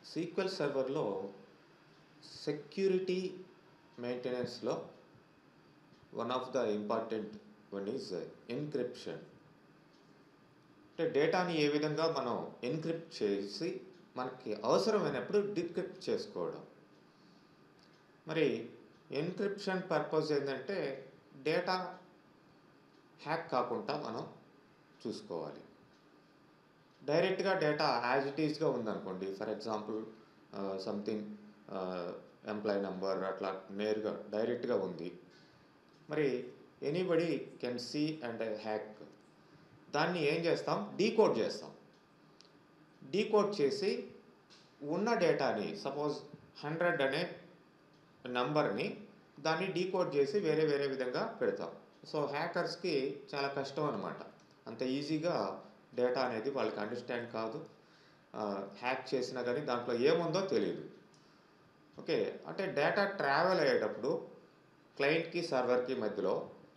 Sequel సర్వర్లో security మెయింటెనెన్స్లో one of the important one is encryption అంటే డేటాని ఏ విధంగా మనం ఎన్క్రిప్ట్ చేసి మనకి అవసరమైనప్పుడు డిక్రిప్ట్ చేసుకోవడం మరి ఎన్క్రిప్షన్ పర్పస్ ఏంటంటే డేటా హ్యాక్ కాకుండా మనం చూసుకోవాలి డైరెక్ట్గా డేటా యాజ్ ఇట్ ఈస్గా ఉందనుకోండి for example something employee number అట్లా నేరుగా డైరెక్ట్గా ఉంది మరి anybody can see and hack దాన్ని ఏం చేస్తాం డీకోడ్ చేస్తాం డీకోడ్ చేసి ఉన్న డేటాని సపోజ్ హండ్రెడ్ అనే నంబర్ని దాన్ని డీకోడ్ చేసి వేరే వేరే విధంగా పెడతాం సో హ్యాకర్స్కి చాలా కష్టం అనమాట అంత ఈజీగా డేటా అనేది వాళ్ళకి అండర్స్టాండ్ కాదు హ్యాక్ చేసినా కానీ దాంట్లో ఏముందో తెలియదు ఓకే అంటే డేటా ట్రావెల్ అయ్యేటప్పుడు క్లయింట్కి సర్వర్కి మధ్యలో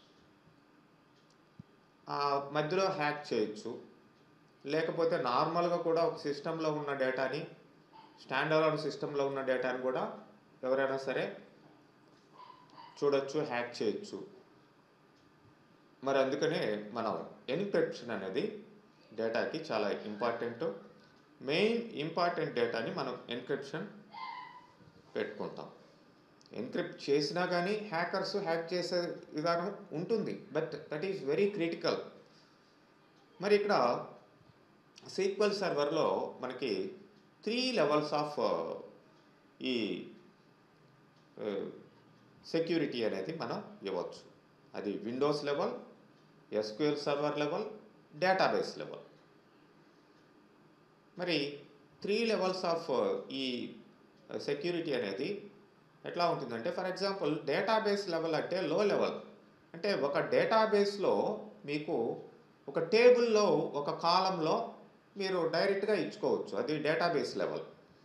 ఆ మధ్యలో హ్యాక్ చేయొచ్చు లేకపోతే నార్మల్గా కూడా ఒక సిస్టంలో ఉన్న డేటాని స్టాండ్ అలోన్ సిస్టంలో ఉన్న డేటాని కూడా ఎవరైనా సరే చూడొచ్చు హ్యాక్ చేయొచ్చు మరి అందుకనే మనం ఎన్క్రిప్షన్ అనేది డేటాకి చాలా ఇంపార్టెంట్ మెయిన్ ఇంపార్టెంట్ డేటాని మనం ఎన్క్రిప్షన్ పెట్టుకుంటాం ఎన్క్రిప్ట్ చేసినా కానీ హ్యాకర్స్ హ్యాక్ చేసే విధానం ఉంటుంది but that is very critical మరి ఇక్కడ సీక్వెల్ సర్వర్లో మనకి త్రీ లెవెల్స్ ఆఫ్ ఈ సెక్యూరిటీ అనేది మనం ఇవ్వచ్చు అది Windows level SQL server level database level మరి త్రీ లెవెల్స్ ఆఫ్ ఈ సెక్యూరిటీ అనేది ఎట్లా ఉంటుందంటే ఫర్ ఎగ్జాంపుల్ డేటాబేస్ లెవెల్ అంటే లో లెవెల్ అంటే ఒక డేటాబేస్లో మీకు ఒక టేబుల్లో ఒక కాలంలో మీరు డైరెక్ట్గా ఇచ్చుకోవచ్చు అది డేటాబేస్ లెవెల్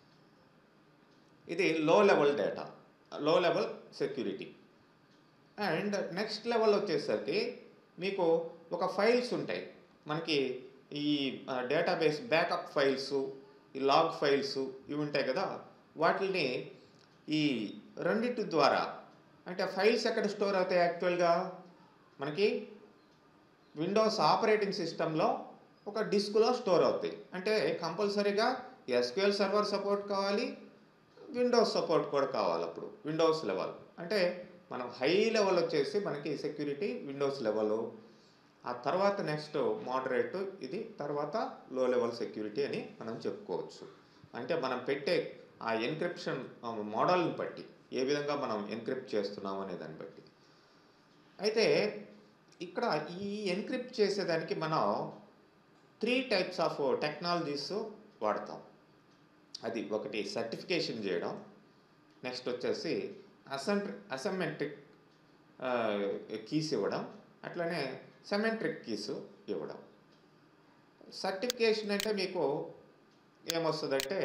ఇది low level data low level security and next level వచ్చేసరికి మీకు ఒక ఫైల్స్ ఉంటాయి మనకి ఈ డేటాబేస్ బ్యాకప్ ఫైల్స్ ఈ లాగ్ ఫైల్స్ ఇవి ఉంటాయి కదా వాటిని ఈ రెండింటి ద్వారా అంటే ఫైల్స్ ఎక్కడ స్టోర్ అవుతాయి యాక్చువల్గా మనకి విండోస్ ఆపరేటింగ్ సిస్టంలో ఒక డిస్క్లో స్టోర్ అవుతాయి అంటే కంపల్సరీగా ఎస్క్యూఎల్ సర్వర్ సపోర్ట్ కావాలి విండోస్ సపోర్ట్ కూడా కావాలి అప్పుడు విండోస్ లెవెల్ అంటే మనం హై లెవెల్ వచ్చేసి మనకి సెక్యూరిటీ విండోస్ లెవెల్ ఆ తర్వాత నెక్స్ట్ మోడరేట్ ఇది తర్వాత లో లెవెల్ సెక్యూరిటీ అని మనం చెప్పుకోవచ్చు అంటే మనం పెట్టే ఆ ఎన్క్రిప్షన్ మోడల్ని బట్టి ఏ విధంగా మనం ఎన్క్రిప్ట్ చేస్తున్నాం అనే దాన్ని బట్టి అయితే ఇక్కడ ఈ ఎన్క్రిప్ట్ చేసేదానికి మనం త్రీ టైప్స్ ఆఫ్ టెక్నాలజీస్ వాడతాం అది ఒకటి సర్టిఫికేషన్ చేయడం నెక్స్ట్ వచ్చేసి అసెంట్ అసెమెంట్రిక్ కీస్ ఇవ్వడం అట్లనే సెమెంట్రిక్ కీస్ ఇవ్వడం సర్టిఫికేషన్ అంటే మీకు ఏమొస్తుందంటే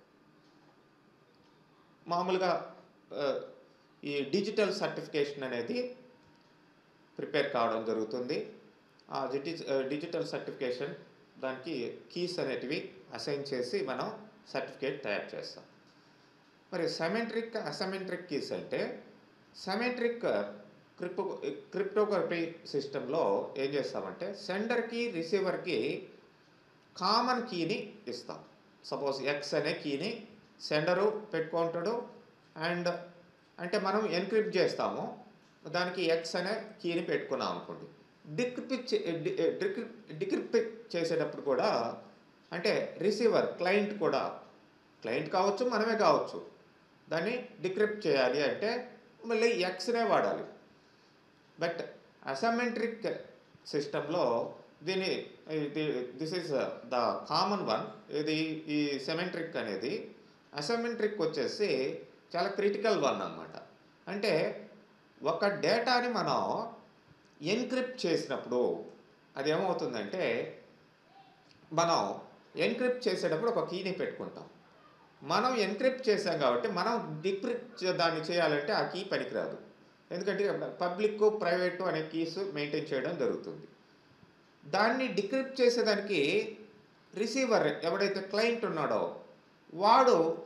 మామూలుగా ఈ డిజిటల్ సర్టిఫికేషన్ అనేది ప్రిపేర్ కావడం జరుగుతుంది ఆ డిజిటల్ సర్టిఫికేషన్ దానికి కీస్ అనేటివి అసైన్ చేసి మనం సర్టిఫికేట్ తయారు చేస్తాం మరి సెమెంట్రిక్ అసెమెంట్రిక్ కీస్ అంటే సెమెంట్రిక్ క్రిప్టో క్రిప్టోగ్రఫీ సిస్టంలో ఏం చేస్తామంటే సెండర్కి రిసీవర్కి కామన్ కీని ఇస్తాం సపోజ్ ఎక్స్ అనే కీని సెండరు పెట్టుకుంటాడు అండ్ అంటే మనం ఎన్క్రిప్ట్ చేస్తాము దానికి ఎక్స్ అనే కీని పెట్టుకున్నాం అనుకోండి డిక్రిప్ట్ డిక్రిప్ట్ చేసేటప్పుడు కూడా అంటే రిసీవర్ క్లయింట్ కూడా క్లయింట్ కావచ్చు మనమే కావచ్చు దాన్ని డిక్రిప్ట్ చేయాలి అంటే మళ్ళీ ఎక్స్నే వాడాలి బట్ అసమెట్రిక్ సిస్టంలో దీని this is the common one ఇది ఈ సెమెంట్రిక్ అనేది అసమెట్రిక్ వచ్చేసి చాలా క్రిటికల్ వన్ అనమాట అంటే ఒక డేటాని మనం ఎన్క్రిప్ట్ చేసినప్పుడు అది ఏమవుతుందంటే మనం ఎన్క్రిప్ట్ చేసేటప్పుడు ఒక కీని పెట్టుకుంటాం మనం ఎన్క్రిప్ట్ చేసాం కాబట్టి మనం డిక్రిప్ట్ దాన్ని చేయాలంటే ఆ కీ పనికిరాదు ఎందుకంటే పబ్లిక్ ప్రైవేటు అనే కీస్ మెయింటైన్ చేయడం జరుగుతుంది దాన్ని డిక్రిప్ట్ చేసేదానికి రిసీవర్ ఎవడైతే క్లయింట్ ఉన్నాడో వాడు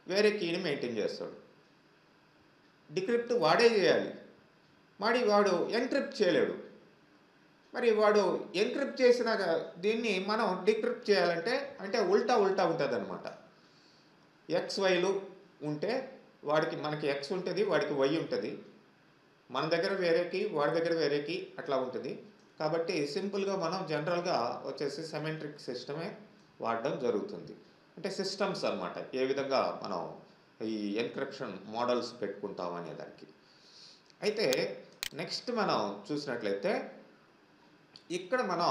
వేరే కీని మెయింటైన్ చేస్తాడు డిక్రిప్ట్ వాడే చేయాలి మరి వాడు ఎన్క్రిప్ట్ చేయలేడు మరి వాడు ఎన్క్రిప్ట్ చేసిన దీన్ని మనం డిక్రిప్ట్ చేయాలంటే అంటే ఉల్టా ఉల్టా ఉంటుంది అనమాట ఎక్స్ వైలు ఉంటే వాడికి మనకి ఎక్స్ ఉంటుంది వాడికి వై ఉంటుంది మన దగ్గర వేరేకి వాడి దగ్గర వేరేకి అట్లా ఉంటుంది కాబట్టి సింపుల్గా మనం జనరల్గా వచ్చేసి సెమెంట్రిక్ సిస్టమే వాడడం జరుగుతుంది అంటే సిస్టమ్స్ అన్నమాట ఏ విధంగా మనం ఈ ఎన్క్రిప్షన్ మోడల్స్ పెట్టుకుంటాం అనే దానికి అయితే నెక్స్ట్ మనం చూసినట్లయితే ఇక్కడ మనం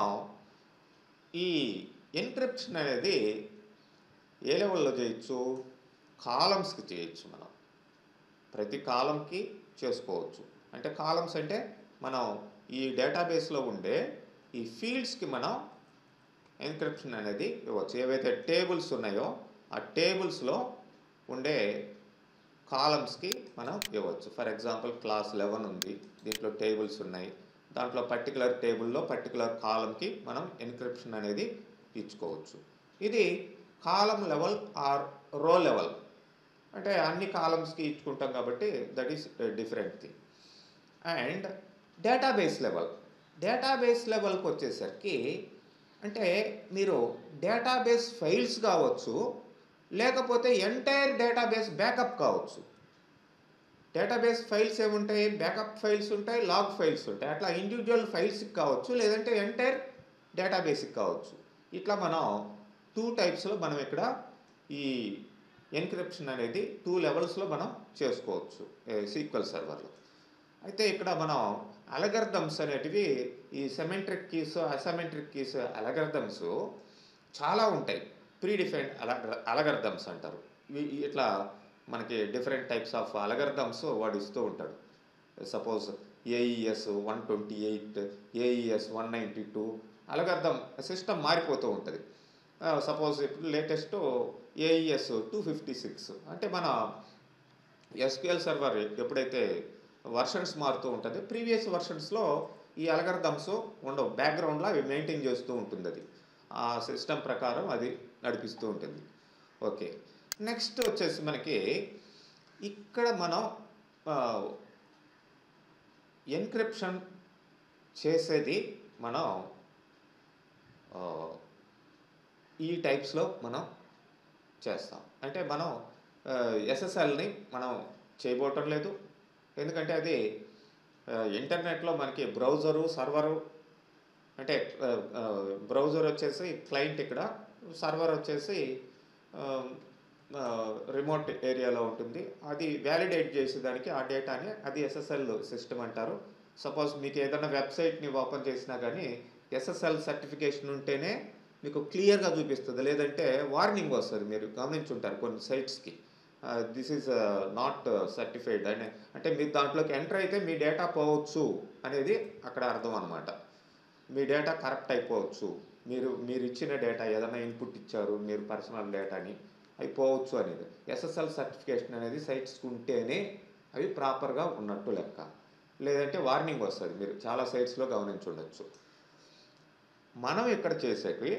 ఈ ఎన్క్రిప్షన్ అనేది ఏ లెవెల్లో చేయొచ్చు కాలమ్స్కి చేయొచ్చు మనం ప్రతి కాలంకి చేసుకోవచ్చు అంటే కాలమ్స్ అంటే మనం ఈ డేటాబేస్లో ఉండే ఈ ఫీల్డ్స్కి మనం ఎన్క్రిప్షన్ అనేది ఇవ్వచ్చు ఏవైతే టేబుల్స్ ఉన్నాయో ఆ టేబుల్స్లో ఉండే కాలమ్స్కి మనం ఇవ్వచ్చు ఫర్ ఎగ్జాంపుల్ క్లాస్ లెవెన్ ఉంది దీంట్లో టేబుల్స్ ఉన్నాయి దాంట్లో పర్టికులర్ టేబుల్లో పర్టికులర్ కాలంకి మనం ఎన్క్రిప్షన్ అనేది ఇచ్చుకోవచ్చు ఇది column level or row level అంటే అన్ని కాలమ్స్కి ఇచ్చుకుంటాం కాబట్టి that is different thing and database level డేటాబేస్ లెవెల్కి వచ్చేసరికి అంటే మీరు డేటాబేస్ ఫైల్స్ కావచ్చు లేకపోతే ఎంటైర్ డేటాబేస్ బ్యాకప్ కావచ్చు డేటాబేస్ ఫైల్స్ ఏముంటాయి బ్యాకప్ ఫైల్స్ ఉంటాయి లాగ్ ఫైల్స్ ఉంటాయి అట్లా ఇండివిజువల్ ఫైల్స్కి కావచ్చు లేదంటే ఎంటైర్ డేటాబేస్కి కావచ్చు ఇట్లా మనం టూ టైప్స్లో మనం ఇక్కడ ఈ ఎన్క్రిప్షన్ అనేది టూ లెవెల్స్లో మనం చేసుకోవచ్చు సీక్వెల్ సర్వర్లో అయితే ఇక్కడ మనం అలగర్థమ్స్ అనేటివి ఈ సెమెంట్రిక్ కీస్ అసెమెంట్రిక్ కీస్ అలగర్థమ్స్ చాలా ఉంటాయి ప్రీ డిఫైన్డ్ అల అలగర్థమ్స్ అంటారు ఇవి ఇట్లా మనకి డిఫరెంట్ టైప్స్ ఆఫ్ అలగర్థమ్స్ వాడు ఇస్తూ ఉంటాడు suppose AES one twenty eight AES one ninety two algorithm system మారిపోతూ ఉంటుంది సపోజ్ ఇప్పుడు latest AES two fifty six అంటే మన ఎస్క్యూఎల్ సర్వర్ ఎప్పుడైతే వర్షన్స్ మారుతూ ఉంటుంది ప్రీవియస్ వర్షన్స్లో ఈ అలగర్థమ్స్ ఉండవు బ్యాక్గ్రౌండ్లో అవి మెయింటైన్ చేస్తూ ఉంటుంది అది ఆ సిస్టమ్ ప్రకారం అది నడిపిస్తూ ఉంటుంది ఓకే నెక్స్ట్ వచ్చేసి మనకి ఇక్కడ మనం ఎన్క్రిప్షన్ చేసేది మనం ఆ, ఈ టైప్స్లో మనం చేస్తాం అంటే మనం ఎస్ఎస్ఎల్ని మనం చేయబోవటం లేదు ఎందుకంటే అది ఆ, ఇంటర్నెట్లో మనకి బ్రౌజరు సర్వరు అంటే బ్రౌజర్ వచ్చేసి క్లయింట్ ఇక్కడ సర్వర్ వచ్చేసి రిమోట్ ఏరియాలో ఉంటుంది అది వ్యాలిడేట్ చేసేదానికి ఆ డేటాని అది ఎస్ఎస్ఎల్ సిస్టమ్ అంటారు సపోజ్ మీకు ఏదైనా వెబ్సైట్ని ఓపెన్ చేసినా కానీ ఎస్ఎస్ఎల్ సర్టిఫికేషన్ ఉంటేనే మీకు క్లియర్గా చూపిస్తుంది లేదంటే వార్నింగ్ వస్తుంది మీరు గమనించుంటారు కొన్ని సైట్స్కి దిస్ ఈజ్ నాట్ సర్టిఫైడ్ అని అంటే మీరు దాంట్లోకి ఎంటర్ అయితే మీ డేటా పోవచ్చు అనేది అక్కడ అర్థం అనమాట మీ డేటా కరెక్ట్ అయిపోవచ్చు మీరు మీరు ఇచ్చిన డేటా ఏదైనా ఇన్పుట్ ఇచ్చారు మీరు పర్సనల్ డేటాని అవి పోవచ్చు అనేది ఎస్ఎస్ఎల్ సర్టిఫికేషన్ అనేది సైట్స్కి ఉంటేనే అవి ప్రాపర్గా ఉన్నట్టు లెక్క లేదంటే వార్నింగ్ వస్తుంది మీరు చాలా సైట్స్లో గమనించుండొచ్చు మనం ఇక్కడ చేసేవి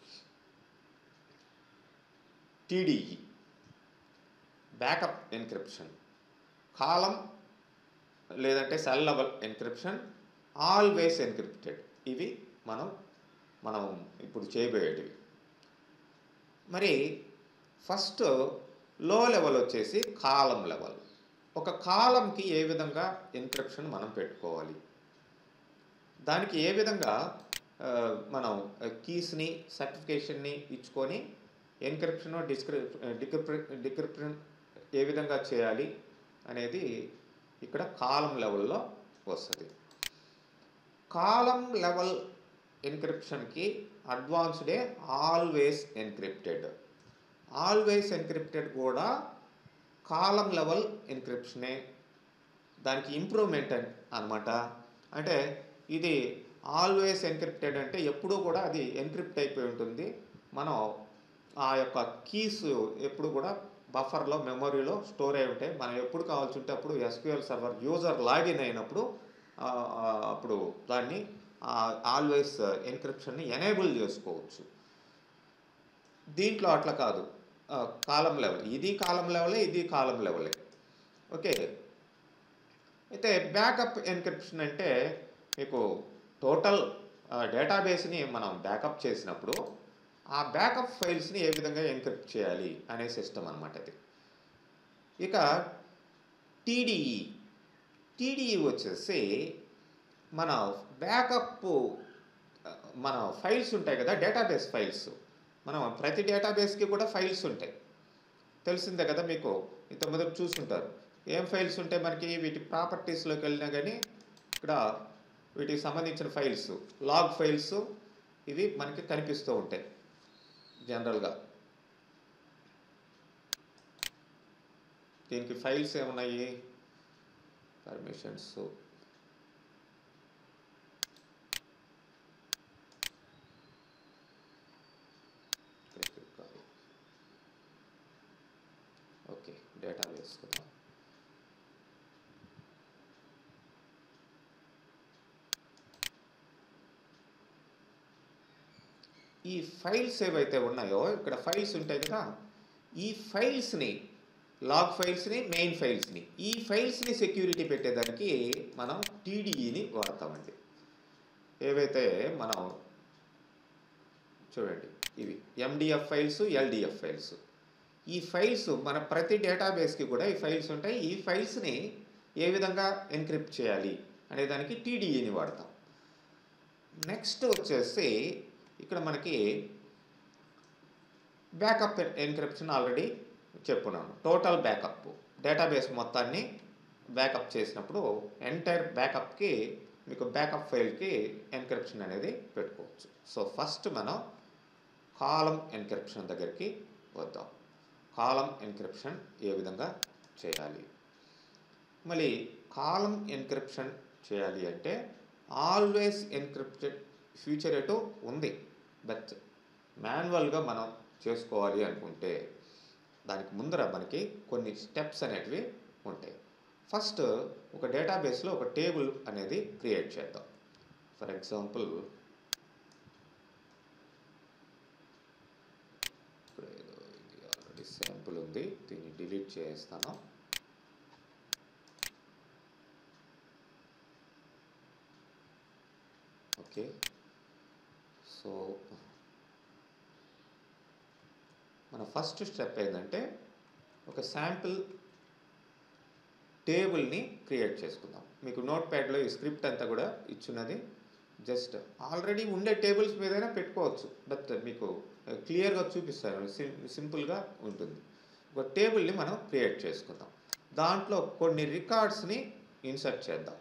టీడీఈ బ్యాకప్ ఎన్క్రిప్షన్ కాలం లేదంటే cell level encryption always encrypted ఇవి మనం మనం ఇప్పుడు చేయబోయేటివి మరి ఫస్ట్ లో లెవెల్ వచ్చేసి కాలం లెవెల్ ఒక కాలంకి ఏ విధంగా ఎన్క్రిప్షన్ మనం పెట్టుకోవాలి దానికి ఏ విధంగా ఆ, మనం కీస్ని సర్టిఫికేషన్ని ఇచ్చుకొని ఎన్క్రిప్షన్ డిస్క్రిప్ డిక్రిప్ డిక్రిప్షన్ ఏ విధంగా చేయాలి అనేది ఇక్కడ కాలం లెవెల్లో వస్తుంది కాలం లెవెల్ ఎన్క్రిప్షన్కి అడ్వాన్స్డే ఆల్వేస్ ఎన్క్రిప్టెడ్ ఆల్వేస్ ఎన్క్రిప్టెడ్ కూడా కాలం లెవెల్ ఎన్క్రిప్షనే దానికి ఇంప్రూవ్మెంట్ అనమాట అంటే ఇది ఆల్వేస్ ఎన్క్రిప్టెడ్ అంటే ఎప్పుడూ కూడా అది ఎన్క్రిప్ట్ అయిపోయి ఉంటుంది మనం ఆ యొక్క కీస్ ఎప్పుడు కూడా బఫర్లో మెమొరీలో స్టోర్ అయి ఉంటాయి మనం ఎప్పుడు కావాల్సి ఉంటే అప్పుడు ఎస్క్యూఎల్ సర్వర్ యూజర్ లాగిన్ అయినప్పుడు ఆ, ఆ, అప్పుడు దాన్ని ఆల్వేస్ ఎన్క్రిప్షన్ని ఎనేబుల్ చేసుకోవచ్చు దీంట్లో అట్లా కాదు కాలం లెవెల్ ఇది కాలం లెవెలే ఇది కాలం లెవెలే ఓకే అయితే బ్యాకప్ ఎన్క్రిప్షన్ అంటే మీకు టోటల్ డేటాబేస్ని మనం బ్యాకప్ చేసినప్పుడు ఆ బ్యాకప్ ఫైల్స్ని ఏ విధంగా ఎన్క్రిప్ట్ చేయాలి అనే సిస్టమ్ అనమాట ఇది ఇక టీడీఈ టీడీఈ వచ్చేసి మన బ్యాకప్ మన ఫైల్స్ ఉంటాయి కదా డేటాబేస్ ఫైల్స్ మనం ప్రతి డేటాబేస్కి కూడా ఫైల్స్ ఉంటాయి తెలిసిందే కదా మీకు ఇంత మొదటి చూసుంటారు ఏం ఫైల్స్ ఉంటాయి మనకి వీటి ప్రాపర్టీస్లోకి వెళ్ళినా కానీ ఇక్కడ వీటికి సంబంధించిన ఫైల్స్ లాగ్ ఫైల్స్ ఇవి మనకి కనిపిస్తూ ఉంటాయి జనరల్గా దీనికి ఫైల్స్ ఏమున్నాయి పర్మిషన్స్ ఓకే డేటాబేస్ కదా ఈ ఫైల్స్ ఏవైతే ఉన్నాయో ఇక్కడ ఫైల్స్ ఉంటాయి కదా ఈ ఫైల్స్ని లాగ్ ఫైల్స్ని మెయిన్ ఫైల్స్ని ఈ ఫైల్స్ని సెక్యూరిటీ పెట్టేదానికి మనం టీడీఈని వాడతామండి ఏవైతే మనం చూడండి ఇవి ఎండిఎఫ్ ఫైల్స్ ఎల్డిఎఫ్ ఫైల్స్ ఈ ఫైల్స్ మన ప్రతి డేటాబేస్కి కూడా ఈ ఫైల్స్ ఉంటాయి ఈ ఫైల్స్ని ఏ విధంగా ఎన్క్రిప్ట్ చేయాలి అనే దానికి టీడీఈని వాడతాం నెక్స్ట్ వచ్చేసి ఇక్కడ మనకి బ్యాకప్ ఎన్క్రిప్షన్ ఆల్రెడీ చెప్పున్నాను టోటల్ బ్యాకప్ డేటాబేస్ మొత్తాన్ని బ్యాకప్ చేసినప్పుడు ఎంటైర్ బ్యాకప్కి మీకు బ్యాకప్ ఫైల్కి ఎన్క్రిప్షన్ అనేది పెట్టుకోవచ్చు సో ఫస్ట్ మనం కాలం ఎన్క్రిప్షన్ దగ్గరికి వద్దాం కాలం ఎన్క్రిప్షన్ ఏ విధంగా చేయాలి మళ్ళీ కాలం ఎన్క్రిప్షన్ చేయాలి అంటే ఆల్వేస్ ఎన్క్రిప్టెడ్ ఫ్యూచర్ ఎటు ఉంది బట్ మాన్యువల్గా మనం చేసుకోవాలి అనుకుంటే దానికి ముందర మనకి కొన్ని స్టెప్స్ అనేటివి ఉంటాయి ఫస్ట్ ఒక డేటాబేస్లో ఒక టేబుల్ అనేది క్రియేట్ చేద్దాం ఫర్ ఎగ్జాంపుల్ ఇప్పుడు ఏదో ఇది ఆల్రెడీ శాంపుల్ ఉంది దీన్ని డిలీట్ చేస్తాను ఓకే సో మన ఫస్ట్ స్టెప్ ఏంటంటే ఒక శాంపిల్ టేబుల్ని క్రియేట్ చేసుకుందాం మీకు నోట్ ప్యాడ్లో ఈ స్క్రిప్ట్ అంతా కూడా ఇచ్చున్నది జస్ట్ ఆల్రెడీ ఉండే టేబుల్స్ మీదైనా పెట్టుకోవచ్చు బట్ మీకు క్లియర్గా చూపిస్తాను సిం సింపుల్గా ఉంటుంది ఒక టేబుల్ని మనం క్రియేట్ చేసుకుందాం దాంట్లో కొన్ని రికార్డ్స్ని ఇన్సర్ట్ చేద్దాం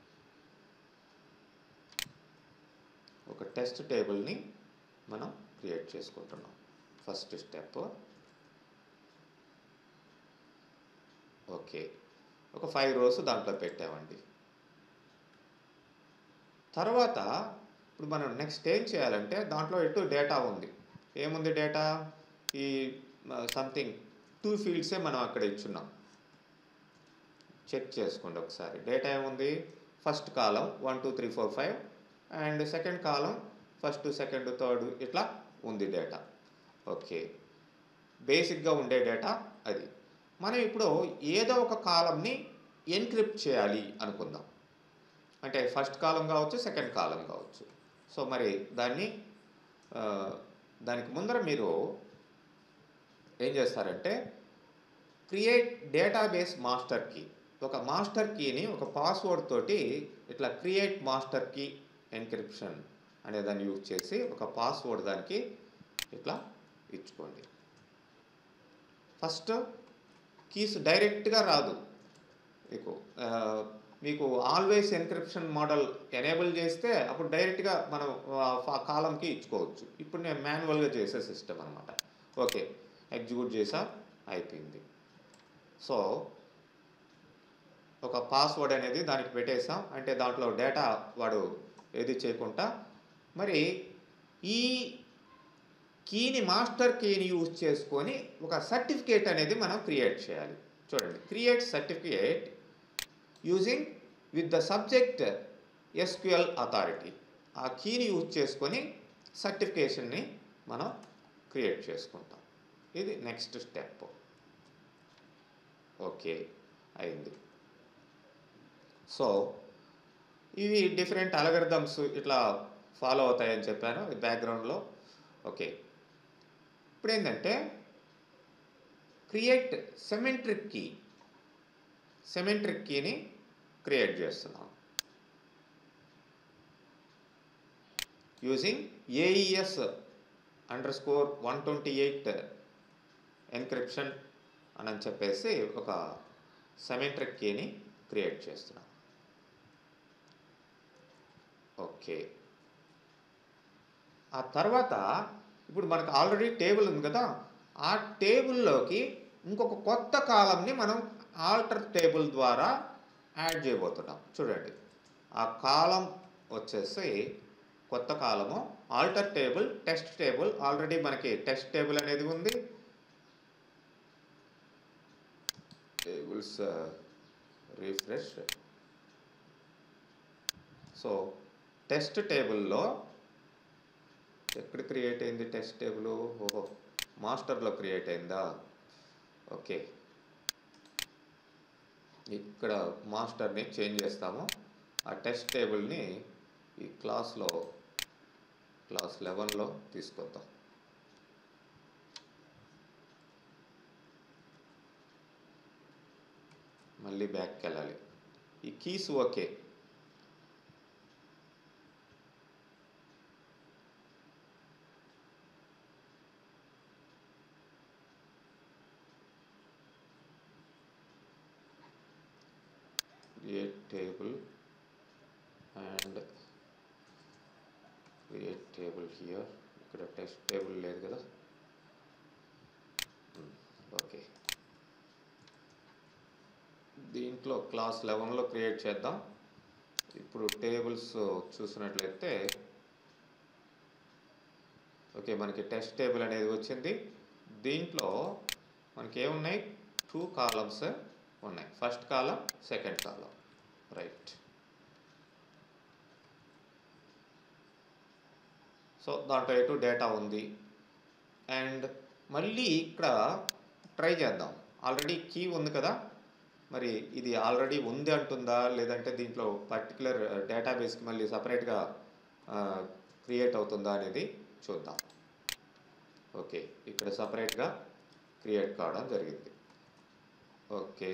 ఒక టెస్ట్ టేబుల్ని మనం క్రియేట్ చేసుకుంటున్నాం ఫస్ట్ స్టెప్ ఓకే ఒక ఫైవ్ రోస్ దాంట్లో పెట్టామండి తర్వాత ఇప్పుడు మనం నెక్స్ట్ ఏం చేయాలంటే దాంట్లో ఎటు డేటా ఉంది ఏముంది డేటా ఈ సంథింగ్ టూ ఫీల్డ్సే మనం అక్కడ ఇచ్చున్నాం చెక్ చేసుకోండి ఒకసారి డేటా ఏముంది first column one two three four five and second column first second third ఇట్లా ఉంది డేటా ఓకే బేసిక్గా ఉండే డేటా అది మనం ఇప్పుడు ఏదో ఒక కాలంని ఎన్క్రిప్ట్ చేయాలి అనుకుందాం అంటే ఫస్ట్ కాలం కావచ్చు సెకండ్ కాలం కావచ్చు సో మరి దాన్ని ఆ, దానికి ముందర మీరు ఏం చేస్తారంటే క్రియేట్ డేటాబేస్ మాస్టర్ కీ ఒక మాస్టర్ కీని ఒక పాస్వర్డ్ తోటి ఇట్లా క్రియేట్ మాస్టర్ కీ ఎన్క్రిప్షన్ అనే దాన్ని యూజ్ చేసి ఒక పాస్వర్డ్ దానికి ఇట్లా ఇచ్చుకోండి ఫస్ట్ కీస్ డైరెక్ట్గా రాదు మీకు ఆ, మీకు ఆల్వేస్ ఎన్క్రిప్షన్ మోడల్ ఎనేబుల్ చేస్తే అప్పుడు డైరెక్ట్గా మనం ఆ కాలంకి ఇచ్చుకోవచ్చు ఇప్పుడు నేను మాన్యువల్గా చేసే సిస్టమ్ అనమాట ఓకే ఎగ్జిక్యూట్ చేసా అయిపోయింది సో ఒక పాస్వర్డ్ అనేది దానికి పెట్టేసాం అంటే దాంట్లో డేటా వాడు ఏది చేయకుండా మరి ఈ కీని మాస్టర్ కీని యూజ్ చేసుకొని ఒక సర్టిఫికేట్ అనేది మనం క్రియేట్ చేయాలి చూడండి create certificate using with the subject SQL authority ఆ కీని యూజ్ చేసుకొని సర్టిఫికేషన్ని మనం క్రియేట్ చేసుకుంటాం ఇది నెక్స్ట్ స్టెప్ ఓకే అయింది సో ఇవి డిఫరెంట్ అలగరిథమ్స్ ఇట్లా ఫాలో అవుతాయని చెప్పాను ఈ బ్యాక్గ్రౌండ్లో ఓకే ఇప్పుడు ఏంటంటే క్రియేట్ సెమెంట్రిక్ కీ సెమెంట్రిక్ కీని క్రియేట్ చేస్తున్నాం using AES underscore one twenty eight encryption అని చెప్పేసి ఒక సెమెంట్రిక్ కీని క్రియేట్ చేస్తున్నాం ఓకే ఆ తర్వాత ఇప్పుడు మనకు ఆల్రెడీ టేబుల్ ఉంది కదా ఆ టేబుల్లోకి ఇంకొక కొత్త కాలంని మనం ఆల్టర్ టేబుల్ ద్వారా యాడ్ చేయబోతున్నాం చూడండి ఆ కాలం వచ్చేసి కొత్త column alter table test table already మనకి టెస్ట్ టేబుల్ అనేది ఉంది టేబుల్స్ రీఫ్రెష్ సో టెస్ట్ టేబుల్లో ఎక్కడ క్రియేట్ అయింది టెస్ట్ టేబుల్ ఓహో మాస్టర్లో క్రియేట్ అయిందా ఓకే ఇక్కడ మాస్టర్ని చేంజ్ చేస్తాము ఆ టెస్ట్ టేబుల్ని ఈ క్లాస్లో క్లాస్ లెవెన్లో తీసుకొద్దాం మళ్ళీ బ్యాక్కి వెళ్ళాలి ఈ keys okay create table and create table here ఇక్కడ టెస్ట్ టేబుల్ లేదు కదా ఓకే దీంట్లో క్లాస్ లెవెన్లో క్రియేట్ చేద్దాం ఇప్పుడు టేబుల్స్ చూసినట్లయితే ఓకే మనకి టెస్ట్ టేబుల్ అనేది వచ్చింది దీంట్లో మనకి ఏమున్నాయి టూ కాలమ్స్ ఉన్నాయి first column second column right so దాంట్లో ఎటు డేటా ఉంది అండ్ మళ్ళీ ఇక్కడ ట్రై చేద్దాం ఆల్రెడీ కీ ఉంది కదా మరి ఇది ఆల్రెడీ ఉంది అంటుందా లేదంటే దీంట్లో పర్టికులర్ డేటాబేస్కి మళ్ళీ సపరేట్గా క్రియేట్ అవుతుందా అనేది చూద్దాం ఓకే ఇక్కడ సపరేట్గా క్రియేట్ కావడం జరిగింది ఓకే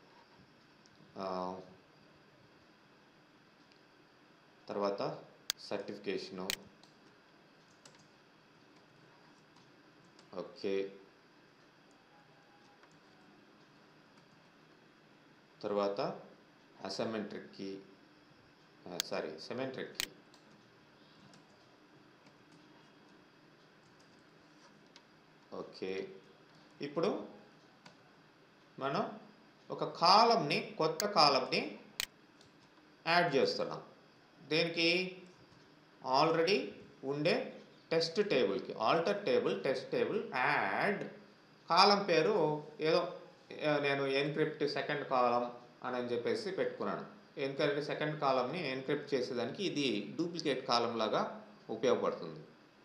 తర్వాత సర్టిఫికేషను ఓకే తర్వాత asymmetric key sorry symmetric key okay ఇప్పుడు మనం ఒక కాలంని కొత్త కాలంని యాడ్ చేస్తున్నాం దేనికి ఆల్రెడీ ఉండే టెస్ట్ టేబుల్కి alter table test table add column పేరు ఏదో ఆ, నేను ఎన్క్రిప్ట్ సెకండ్ కాలం అని అని చెప్పేసి పెట్టుకున్నాను ఎందుకంటే సెకండ్ కాలంని ఎన్క్రిప్ట్ చేసేదానికి ఇది డూప్లికేట్ కాలం లాగా ఉపయోగపడుతుంది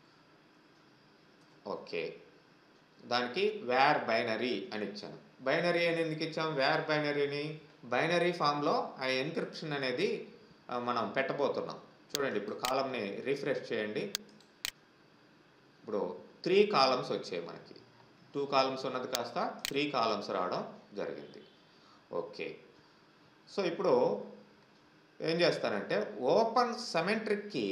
ఓకే దానికి వేర్ బైనరీ అని ఇచ్చాను బైనరీ అని ఎందుకు ఇచ్చాం వేర్ బైనరీని బైనరీ ఫామ్లో ఆ ఎన్క్రిప్షన్ అనేది ఆ, మనం పెట్టబోతున్నాం చూడండి ఇప్పుడు కాలంని రిఫ్రెష్ చేయండి ఇప్పుడు త్రీ కాలమ్స్ వచ్చాయి మనకి టూ కాలమ్స్ ఉన్నది కాస్త త్రీ కాలమ్స్ రావడం జరిగింది ఓకే సో ఇప్పుడు ఏం చేస్తానంటే ఓపెన్ సెమెంట్రిక్కి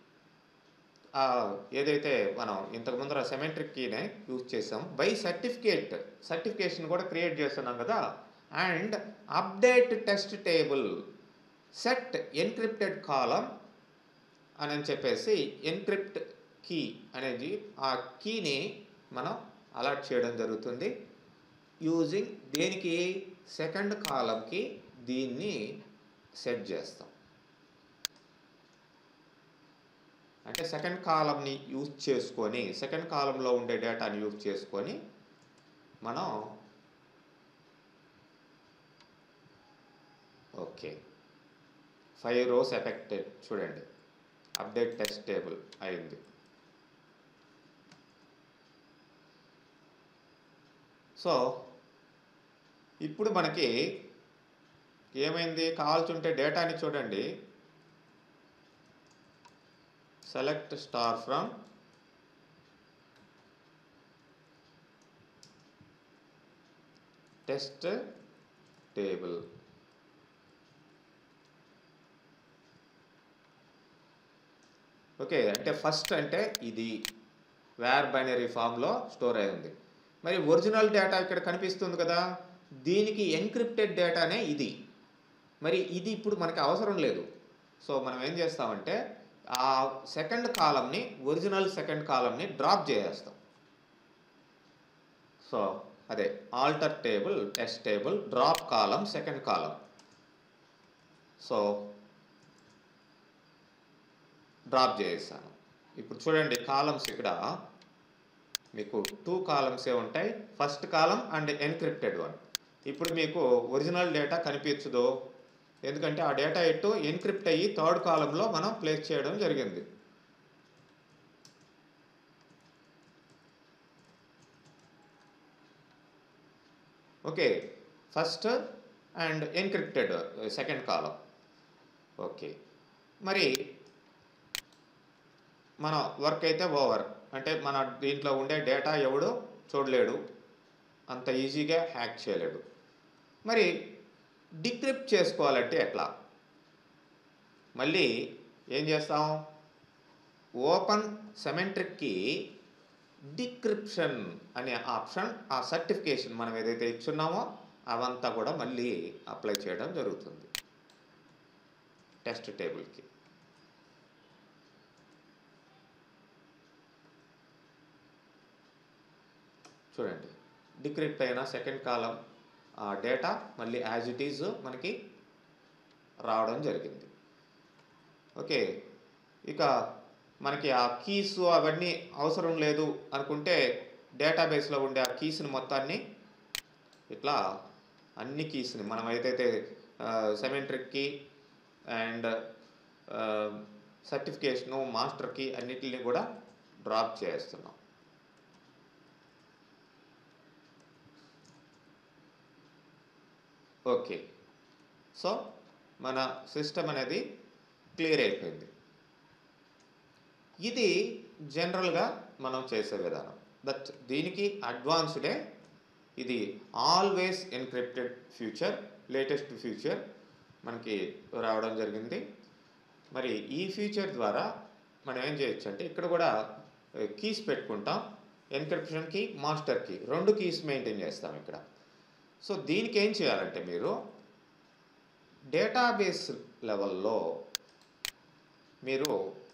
ఏదైతే మనం ఇంతకు ముందర సెమెంట్రిక్ కీనే యూజ్ చేసాం బై సర్టిఫికేట్ సర్టిఫికేషన్ కూడా క్రియేట్ చేస్తున్నాం కదా and update test table set encrypted column అని చెప్పేసి ఎన్క్రిప్ట్ కీ అనేది ఆ కీని మనం అలర్ట్ చేయడం జరుగుతుంది యూజింగ్ దేనికి సెకండ్ కాలంకి దీన్ని సెట్ చేస్తాం అంటే సెకండ్ కాలంని యూజ్ చేసుకొని సెకండ్ కాలంలో ఉండే డేటాని యూజ్ చేసుకొని మనం ఓకే ఫైవ్ రోస్ ఎఫెక్టెడ్ చూడండి అప్డేట్ టెస్ట్ టేబుల్ అయింది సో ఇప్పుడు మనకి ఏమైంది కావాల్సి ఉంటే డేటాని చూడండి select star from test table okay అంటే ఫస్ట్ అంటే ఇది వేర్ బైనరీ ఫామ్లో స్టోర్ అయి ఉంది మరి ఒరిజినల్ డేటా ఇక్కడ కనిపిస్తుంది కదా దీనికి ఎన్క్రిప్టెడ్ డేటానే ఇది మరి ఇది ఇప్పుడు మనకి అవసరం లేదు సో మనం ఏం చేస్తామంటే ఆ సెకండ్ కాలంని ఒరిజినల్ సెకండ్ కాలంని డ్రాప్ చేసేస్తాం సో అదే alter table test table drop column second column so drop చేసేసాను ఇప్పుడు చూడండి కాలమ్స్ ఇక్కడ మీకు టూ కాలమ్సే ఉంటాయి first column and encrypted one ఇప్పుడు మీకు ఒరిజినల్ డేటా కనిపించదు ఎందుకంటే ఆ డేటా ఎటు ఎన్క్రిప్ట్ అయ్యి థర్డ్ కాలంలో మనం ప్లేస్ చేయడం జరిగింది okay first and encrypted second column okay మరి మన వర్క్ అయితే ఓవర్ అంటే మన దీంట్లో ఉండే డేటా ఎవడు చూడలేడు అంత ఈజీగా హ్యాక్ చేయలేడు మరి డిక్రిప్ట్ చేసుకోవాలంటే ఎట్లా మళ్ళీ ఏం చేస్తాం ఓపెన్ సెమెంట్రిక్కి డిక్రిప్షన్ అనే ఆప్షన్ ఆ సర్టిఫికేషన్ మనం ఏదైతే ఇచ్చున్నామో అవంతా కూడా మళ్ళీ అప్లై చేయడం జరుగుతుంది టెస్ట్ టేబుల్కి చూడండి డిక్రిప్ట్ అయిన సెకండ్ కాలం ఆ డేటా మళ్ళీ యాజ్ ఇట్ ఈజ్ మనకి రావడం జరిగింది ఓకే ఇక మనకి ఆ కీస్ అవన్నీ అవసరం లేదు అనుకుంటే డేటాబేస్లో ఉండే ఆ కీస్ని మొత్తాన్ని ఇట్లా అన్ని కీస్ని మనం ఏదైతే symmetric key and certification master key అన్నిటిని కూడా డ్రాప్ చేస్తున్నాం ఓకే సో మన సిస్టమ్ అనేది క్లియర్ అయిపోయింది ఇది జనరల్గా మనం చేసే విధానం బట్ దీనికి అడ్వాన్స్డే ఇది always encrypted future latest future మనకి రావడం జరిగింది మరి ఈ ఫ్యూచర్ ద్వారా మనం ఏం చేయొచ్చు అంటే ఇక్కడ కూడా కీస్ పెట్టుకుంటాం ఎన్క్రిప్షన్ కీ మాస్టర్ కీ రెండు కీస్ మెయింటైన్ చేస్తాం ఇక్కడ సో దీనికి ఏం చేయాలంటే మీరు డేటాబేస్ లెవెల్లో మీరు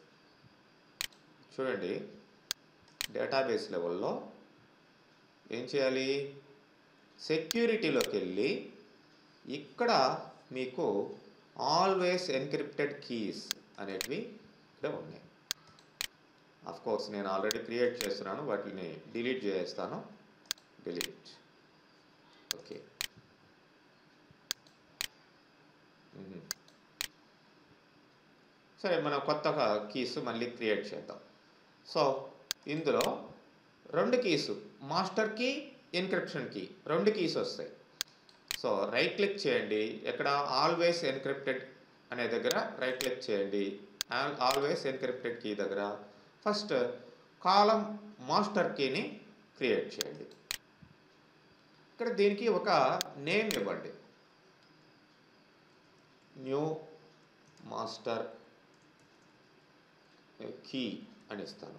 చూడండి డేటాబేస్ లెవెల్లో ఏం చేయాలి సెక్యూరిటీలోకి వెళ్ళి ఇక్కడ మీకు ఆల్వేస్ ఎన్క్రిప్టెడ్ కీస్ అనేటివి ఇక్కడ ఉన్నాయి అఫ్ కోర్స్ నేను ఆల్రెడీ క్రియేట్ చేస్తున్నాను వాటిని డిలీట్ చేస్తాను డిలీట్ ఓకే మ్మ్. సరే మనం కొత్త కీస్ మళ్ళీ క్రియేట్ చేద్దాం సో ఇందులో రెండు keys master key encryption key రెండు కీస్ వస్తాయి సో రైట్ క్లిక్ చేయండి ఎక్కడ ఆల్వేస్ ఎన్క్రిప్టెడ్ అనే దగ్గర రైట్ క్లిక్ చేయండి ఆల్వేస్ ఎన్క్రిప్టెడ్ కీ దగ్గర ఫస్ట్ కాలం మాస్టర్ కీని క్రియేట్ చేయండి ఇక్కడ దీనికి ఒక నేమ్ ఇవ్వండి న్యూ మాస్టర్ కీ అని ఇస్తాను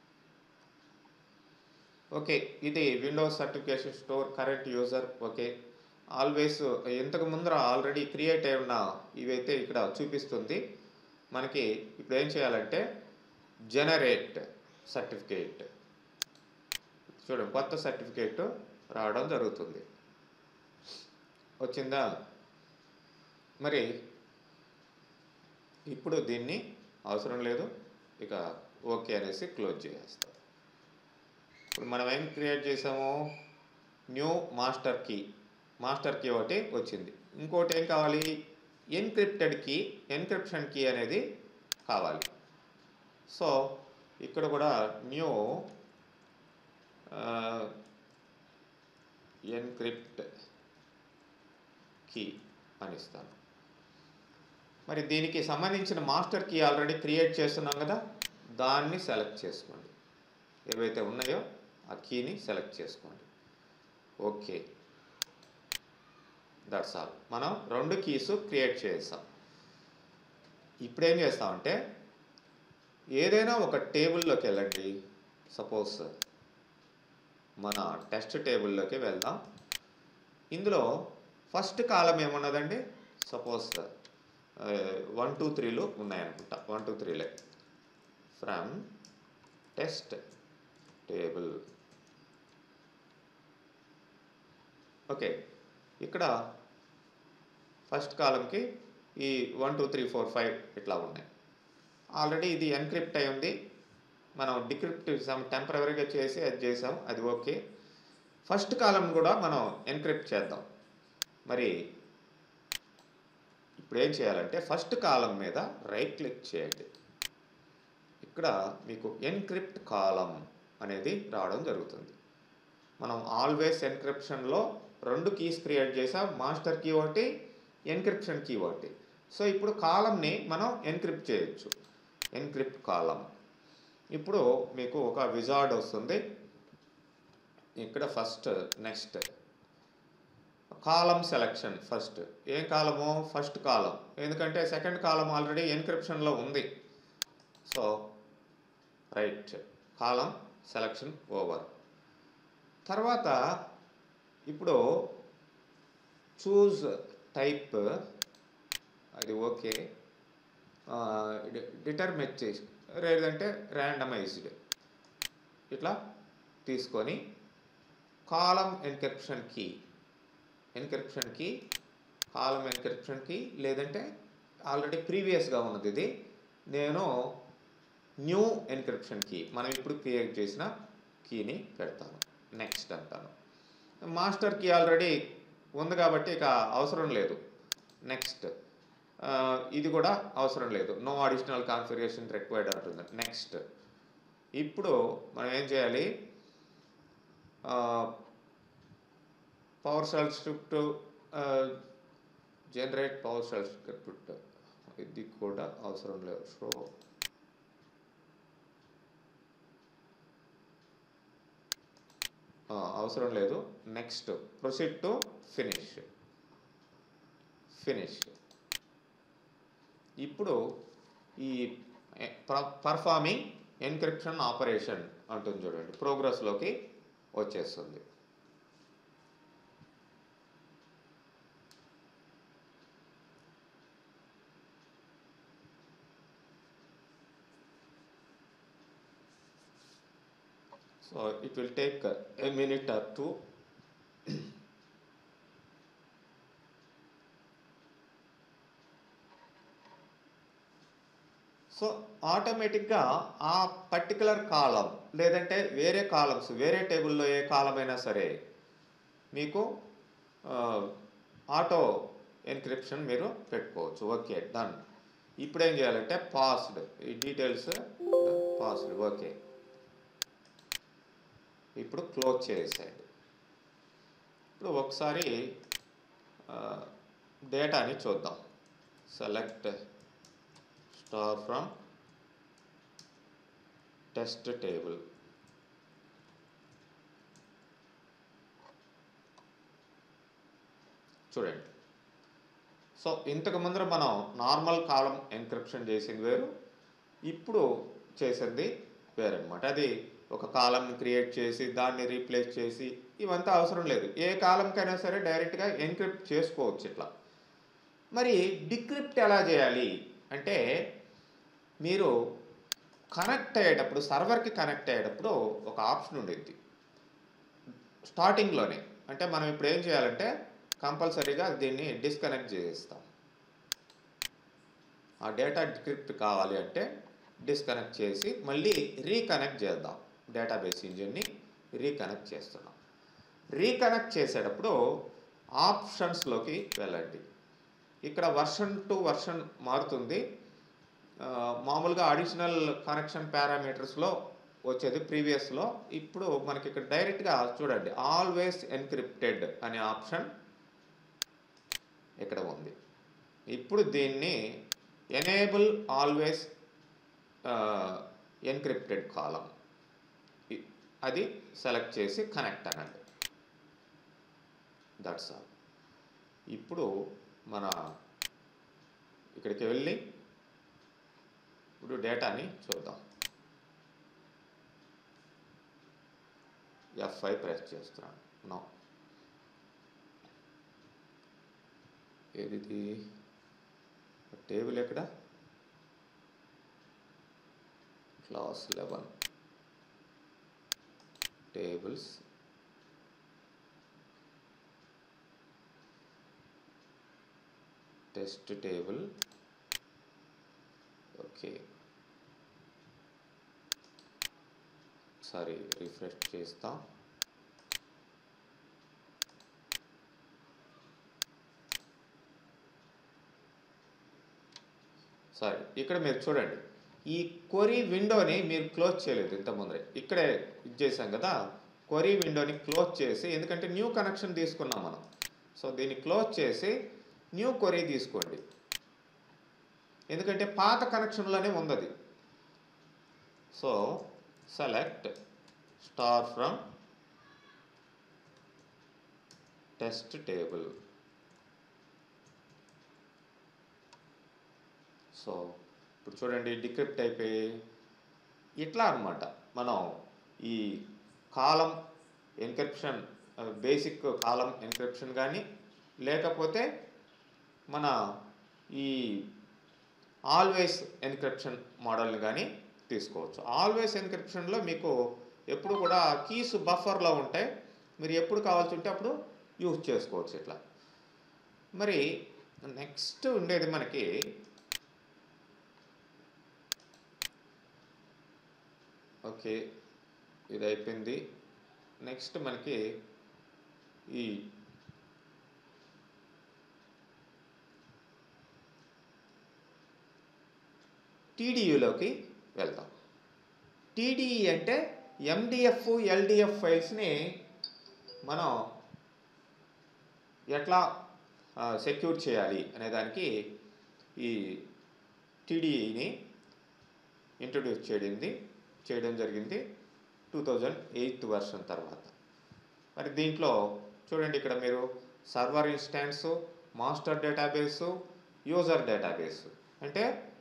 ఓకే ఇది windows certification store current user okay always ఇంతకు ముందర ఆల్రెడీ క్రియేట్ అయి ఉన్న ఇవైతే ఇక్కడ చూపిస్తుంది మనకి ఇప్పుడు ఏం చేయాలంటే జనరేట్ సర్టిఫికేట్ చూడండి కొత్త సర్టిఫికేట్ రావడం జరుగుతుంది వచ్చిందా మరి ఇప్పుడు దీన్ని అవసరం లేదు ఇక ఓకే అనేసి క్లోజ్ చేసేస్తాం ఇప్పుడు మనం ఏం క్రియేట్ చేసాము new master key master key ఒకటి వచ్చింది ఇంకోటి ఏం కావాలి ఎన్క్రిప్టెడ్ కీ ఎన్క్రిప్షన్ కీ అనేది కావాలి సో ఇక్కడ కూడా న్యూ ఎన్క్రిప్ట్ కీ అని ఇస్తాను మరి దీనికి సంబంధించిన మాస్టర్ కీ ఆల్రెడీ క్రియేట్ చేస్తున్నాం కదా దాన్ని సెలెక్ట్ చేసుకోండి ఏవైతే ఉన్నాయో ఆ కీని సెలెక్ట్ చేసుకోండి ఓకే దట్స్ ఆల్ మనం రెండు కీస్ క్రియేట్ చేస్తాం ఇప్పుడు ఏం చేస్తామంటే ఏదైనా ఒక టేబుల్లోకి వెళ్ళండి సపోజ్ మన టెస్ట్ టేబుల్లోకి వెళ్దాం ఇందులో ఫస్ట్ కాలం ఏమున్నదండి సపోజ్ వన్ టూ త్రీలు ఉన్నాయనుకుంటా వన్ టూ త్రీలే ఫ్రమ్ టెస్ట్ టేబుల్ ఓకే ఇక్కడ ఫస్ట్ కాలంకి ఈ one two three four five ఇట్లా ఉన్నాయి ఆల్రెడీ ఇది ఎన్క్రిప్ట్ అయి ఉంది మనం డిక్రిప్ట్ చేసాం టెంపరీగా చేసి అది చేసాం అది ఓకే ఫస్ట్ కాలం కూడా మనం ఎన్క్రిప్ట్ చేద్దాం మరి ఇప్పుడు ఏం చేయాలంటే ఫస్ట్ కాలం మీద రైట్ క్లిక్ చేయండి ఇక్కడ మీకు ఎన్క్రిప్ట్ కాలం అనేది రావడం జరుగుతుంది మనం ఆల్వేస్ ఎన్క్రిప్షన్లో రెండు కీస్ క్రియేట్ చేసాం మాస్టర్ కీ ఒకటి ఎన్క్రిప్షన్ కీ ఒకటి సో ఇప్పుడు కాలంని మనం ఎన్క్రిప్ట్ చేయొచ్చు ఎన్క్రిప్ట్ కాలం ఇప్పుడు మీకు ఒక విజార్డ్ వస్తుంది ఇక్కడ first next column selection first ఏం కాలము ఫస్ట్ కాలం ఎందుకంటే సెకండ్ కాలం ఆల్రెడీ ఎన్క్రిప్షన్లో ఉంది so right column selection over తర్వాత ఇప్పుడు చూజ్ టైప్ అది ఓకే డిటర్మినేట్ చేసి లేదంటే ర్యాండమైజ్డ్ ఇట్లా తీసుకొని column encryption key encryption key column encryption key లేదంటే ఆల్రెడీ ప్రీవియస్గా ఉన్నది ఇది నేను న్యూ ఎన్క్రిప్షన్ కీ మనం ఇప్పుడు క్రియేట్ చేసిన కీని పెడతాను నెక్స్ట్ అంటాను మాస్టర్ కీ ఆల్రెడీ ఉంది కాబట్టి ఇక అవసరం లేదు నెక్స్ట్ ఇది కూడా అవసరం లేదు నో అడిషనల్ కాన్ఫిగరేషన్ రిక్వైర్డ్ అంటుంది నెక్స్ట్ ఇప్పుడు మనం ఏం చేయాలి power shell script generate power shell script ఇది కూడా అవసరం లేదు సో అవసరం లేదు next proceed to finish finish ఇప్పుడు ఈ పర్ఫార్మింగ్ ఎన్క్రిప్షన్ ఆపరేషన్ అంటుంది చూడండి ప్రోగ్రెస్లోకి వచ్చేస్తుంది So it will take a minute or two. So ఆటోమేటిక్గా ఆ పర్టికులర్ కాలం లేదంటే వేరే కాలమ్స్ వేరే టేబుల్లో ఏ కాలం అయినా సరే మీకు ఆటో ఎన్క్రిప్షన్ మీరు పెట్టుకోవచ్చు ఓకే డన్ ఇప్పుడు ఏం చేయాలంటే పాస్డ్ ఈ డీటెయిల్స్ పాస్డ్ ఓకే ఇప్పుడు క్లోజ్ చేసేయండి ఇప్పుడు ఒకసారి డేటాని చూద్దాం select star from test table చూడండి సో ఇంతకు ముందర మనం నార్మల్ కాలం ఎన్క్రిప్షన్ చేసింది వేరు ఇప్పుడు చేసింది వేరనమాట అది ఒక కాలంని క్రియేట్ చేసి దాన్ని రీప్లేస్ చేసి ఇవంతా అవసరం లేదు ఏ కాలంకైనా సరే డైరెక్ట్గా ఎన్క్రిప్ట్ చేసుకోవచ్చు ఇట్లా మరి డిక్రిప్ట్ ఎలా చేయాలి అంటే మీరు కనెక్ట్ అయ్యేటప్పుడు సర్వర్కి కనెక్ట్ అయ్యేటప్పుడు ఒక ఆప్షన్ ఉండేది స్టార్టింగ్లోనే అంటే మనం ఇప్పుడు ఏం చేయాలంటే కంపల్సరీగా దీన్ని డిస్కనెక్ట్ చేస్తాం ఆ డేటా డిక్రిప్ట్ కావాలి అంటే డిస్కనెక్ట్ చేసి మళ్ళీ రీకనెక్ట్ చేద్దాం డేటాబేస్ ఇంజిన్ని రీకనెక్ట్ చేస్తున్నాం రీకనెక్ట్ చేసేటప్పుడు ఆప్షన్స్లోకి వెళ్ళండి ఇక్కడ వర్షన్ టు వర్షన్ మారుతుంది మామూలుగా అడిషనల్ కనెక్షన్ పారామీటర్స్లో వచ్చేది ప్రీవియస్లో ఇప్పుడు మనకి ఇక్కడ డైరెక్ట్గా చూడండి ఆల్వేస్ ఎన్క్రిప్టెడ్ అనే ఆప్షన్ ఇక్కడ ఉంది ఇప్పుడు దీన్ని ఎనేబుల్ ఆల్వేస్ ఎన్క్రిప్టెడ్ కాలం అది సెలెక్ట్ చేసి కనెక్ట్ అనండి దట్స్ ఆల్ ఇప్పుడు మన ఇక్కడికి వెళ్ళి ఇప్పుడు డేటాని చూద్దాం ఎఫ్ఐ ప్రెస్ చేస్తున్నాను నో ఏది టేబుల్ ఎక్కడ class eleven tables test table okay sorry refresh చేస్తాం సారీ ఇక్కడ మీరు చూడండి ఈ క్వరీ విండోని మీరు క్లోజ్ చేయలేదు ఇంతకుముందరే ఇక్కడే ఇది చేసాం కదా క్వరీ విండోని క్లోజ్ చేసి ఎందుకంటే న్యూ కనెక్షన్ తీసుకున్నాం మనం సో దీన్ని క్లోజ్ చేసి న్యూ క్వరీ తీసుకోండి ఎందుకంటే పాత కనెక్షన్లోనే ఉంది so select star from test table so ఇప్పుడు చూడండి డిక్రిప్ట్ అయిపోయి ఇట్లా అనమాట మనం ఈ column encryption basic column encryption కానీ లేకపోతే మన ఈ ఆల్వేస్ ఎన్క్రిప్షన్ మోడల్ని కానీ తీసుకోవచ్చు ఆల్వేస్ ఎన్క్రిప్షన్లో మీకు ఎప్పుడు కూడా కీస్ బఫర్లో ఉంటాయి మీరు ఎప్పుడు కావాల్సి ఉంటే అప్పుడు యూజ్ చేసుకోవచ్చు ఇట్లా మరి నెక్స్ట్ ఉండేది మనకి ఓకే ఇది అయిపోయింది నెక్స్ట్ మనకి ఈ టీడీయూలోకి వెళ్తాం టీడీఈ అంటే ఎండిఎఫ్ ఎల్డిఎఫ్ ఫైల్స్ని మనం ఎట్లా సెక్యూర్ చేయాలి అనే దానికి ఈ టీడీఈని ఇంట్రడ్యూస్ చేయడింది చేయడం జరిగింది టూ థౌజండ్ ఎయిత్ వర్షన్ తర్వాత మరి దీంట్లో చూడండి ఇక్కడ మీరు server instance master database user database అంటే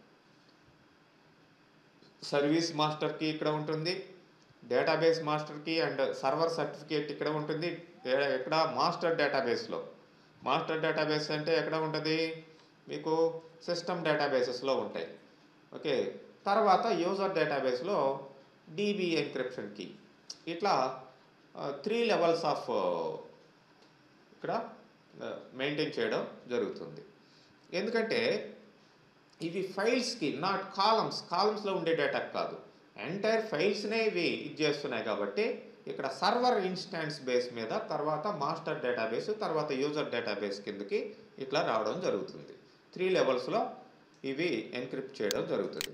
సర్వీస్ మాస్టర్కి ఇక్కడ ఉంటుంది డేటాబేస్ మాస్టర్కి అండ్ సర్వర్ సర్టిఫికేట్ ఇక్కడ ఉంటుంది ఏ- ఇక్కడ మాస్టర్ డేటాబేస్లో మాస్టర్ డేటాబేస్ అంటే ఎక్కడ ఉంటుంది మీకు సిస్టమ్ డేటాబేసెస్లో ఉంటాయి ఓకే తర్వాత యూజర్ డేటాబేస్లో డీబీ ఎన్క్రిప్షన్ కీ ఇట్లా త్రీ లెవెల్స్ ఆఫ్ ఇక్కడ మెయింటైన్ చేయడం జరుగుతుంది ఎందుకంటే ఇవి ఫైల్స్కి నాట్ కాలమ్స్ కాలమ్స్లో ఉండే డేటా కాదు ఎంటైర్ ఫైల్స్నే ఇవి ఇది చేస్తున్నాయి కాబట్టి ఇక్కడ సర్వర్ ఇన్స్టాన్స్ బేస్ మీద తర్వాత మాస్టర్ డేటాబేస్ తర్వాత యూజర్ డేటాబేస్ కిందకి ఇట్లా రావడం జరుగుతుంది త్రీ లెవెల్స్లో ఇవి ఎన్క్రిప్ట్ చేయడం జరుగుతుంది